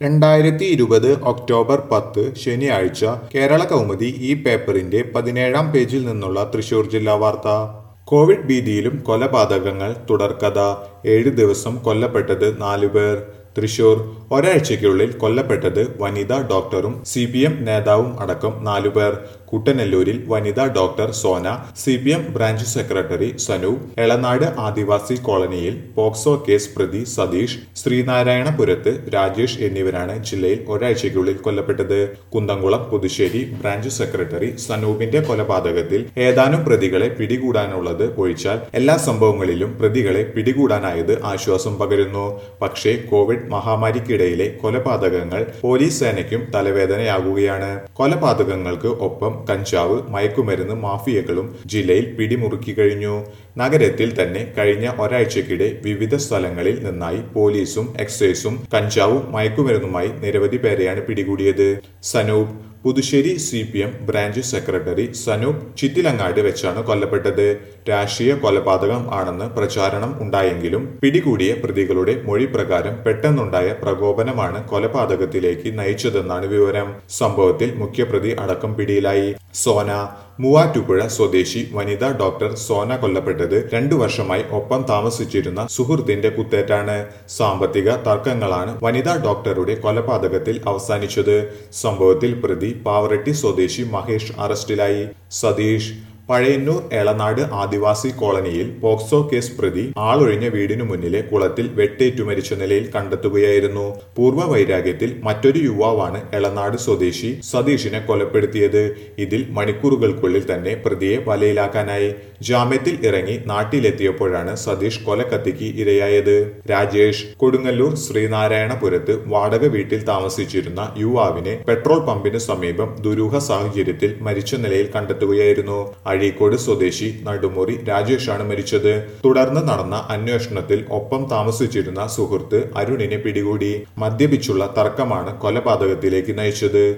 രണ്ടായിരത്തി ഇരുപത് ഒക്ടോബർ പത്ത് ശനിയാഴ്ച കേരള കൗമുദി ഈ പേപ്പറിന്റെ പതിനേഴാം പേജിൽ നിന്നുള്ള തൃശൂർ ജില്ലാ വാർത്ത കോവിഡ് ഭീതിയിലും കൊലപാതകങ്ങൾ തുടർക്കഥ ഏഴ് ദിവസം കൊല്ലപ്പെട്ടത് നാലുപേർ തൃശൂർ ഒരാഴ്ചയ്ക്കുള്ളിൽ കൊല്ലപ്പെട്ടത് വനിതാ ഡോക്ടറും സി പി എം നേതാവും അടക്കം നാലുപേർ കുട്ടനെല്ലൂരിൽ വനിതാ doctor Sona C P M branch secretary Sanu Elanad ആദിവാസി കോളനിയിൽ പോക്സോ കേസ് പ്രതി സതീഷ് ശ്രീനാരായണപുരത്ത് രാജേഷ് എന്നിവരാണ് ജില്ലയിൽ ഒരാഴ്ചയ്ക്കുള്ളിൽ കൊല്ലപ്പെട്ടത് കുന്തംകുളം പുതുശ്ശേരി ബ്രാഞ്ച് സെക്രട്ടറി സനൂപിന്റെ കൊലപാതകത്തിൽ ഏതാനും പ്രതികളെ പിടികൂടാനുള്ളത് ഒഴിച്ചാൽ എല്ലാ സംഭവങ്ങളിലും പ്രതികളെ പിടികൂടാനായത് ആശ്വാസം പകരുന്നു പക്ഷേ കോവിഡ് മഹാമാരിക്കിടയിലെ കൊലപാതകങ്ങൾ പോലീസ് സേനയ്ക്കും തലവേദനയാകുകയാണ് കൊലപാതകങ്ങൾക്ക് ഒപ്പം കഞ്ചാവ് മയക്കുമരുന്ന് മാഫിയകളും ജില്ലയിൽ പിടിമുറുക്കി കഴിഞ്ഞു നഗരത്തിൽ തന്നെ കഴിഞ്ഞ ഒരാഴ്ചക്കിടെ വിവിധ സ്ഥലങ്ങളിൽ നിന്നായി പോലീസും എക്സൈസും കഞ്ചാവും മയക്കുമരുന്നുമായി നിരവധി പേരെയാണ് പിടികൂടിയത് Sanoop Puthussery C P M branch secretary Sanoop Chittilangad വെച്ചാണ് കൊല്ലപ്പെട്ടത് രാഷ്ട്രീയ കൊലപാതകം ആണെന്ന് പ്രചാരണം ഉണ്ടായെങ്കിലും പിടികൂടിയ പ്രതികളുടെ മൊഴി പ്രകാരം പെട്ടെന്നുണ്ടായ പ്രകോപനമാണ് കൊലപാതകത്തിലേക്ക് നയിച്ചതെന്നാണ് വിവരം സംഭവത്തിൽ മുഖ്യപ്രതി അടക്കം പിടിയിലായി സോന മൂവാറ്റുപുഴ സ്വദേശി വനിതാ ഡോക്ടർ സോന കൊല്ലപ്പെട്ടത് രണ്ടു വർഷമായി ഒപ്പം താമസിച്ചിരുന്ന സുഹൃത്തിന്റെ കുത്തേറ്റാണ് സാമ്പത്തിക തർക്കങ്ങളാണ് വനിതാ ഡോക്ടറുടെ കൊലപാതകത്തിൽ അവസാനിച്ചത് സംഭവത്തിൽ പ്രതി പാവറട്ടി സ്വദേശി മഹേഷ് അറസ്റ്റിലായി സതീഷ് പഴയന്നൂർ എളനാട് ആദിവാസി കോളനിയിൽ പോക്സോ കേസ് പ്രതി ആളൊഴിഞ്ഞ വീടിനു മുന്നിലെ കുളത്തിൽ വെട്ടേറ്റു മരിച്ച നിലയിൽ കണ്ടെത്തുകയായിരുന്നു പൂർവ്വ വൈരാഗ്യത്തിൽ മറ്റൊരു യുവാവാണ് എളനാട് സ്വദേശി സതീഷിനെ കൊലപ്പെടുത്തിയത് ഇതിൽ മണിക്കൂറുകൾക്കുള്ളിൽ തന്നെ പ്രതിയെ വലയിലാക്കാനായി ജാമ്യത്തിൽ ഇറങ്ങി നാട്ടിലെത്തിയപ്പോഴാണ് സതീഷ് കൊലക്കത്തിക്ക് ഇരയായത് രാജേഷ് കൊടുങ്ങല്ലൂർ ശ്രീനാരായണപുരത്ത് വാടക വീട്ടിൽ താമസിച്ചിരുന്ന യുവാവിനെ പെട്രോൾ പമ്പിന് സമീപം ദുരൂഹ സാഹചര്യത്തിൽ മരിച്ച നിലയിൽ കണ്ടെത്തുകയായിരുന്നു അഴീക്കോട് സ്വദേശി നടുമുറി രാജേഷാണ് മരിച്ചത് തുടർന്ന് നടന്ന അന്വേഷണത്തിൽ ഒപ്പം താമസിച്ചിരുന്ന സുഹൃത്ത് അരുണിനെ പിടികൂടി മദ്യപിച്ചുള്ള തർക്കമാണ് കൊലപാതകത്തിലേക്ക് നയിച്ചത്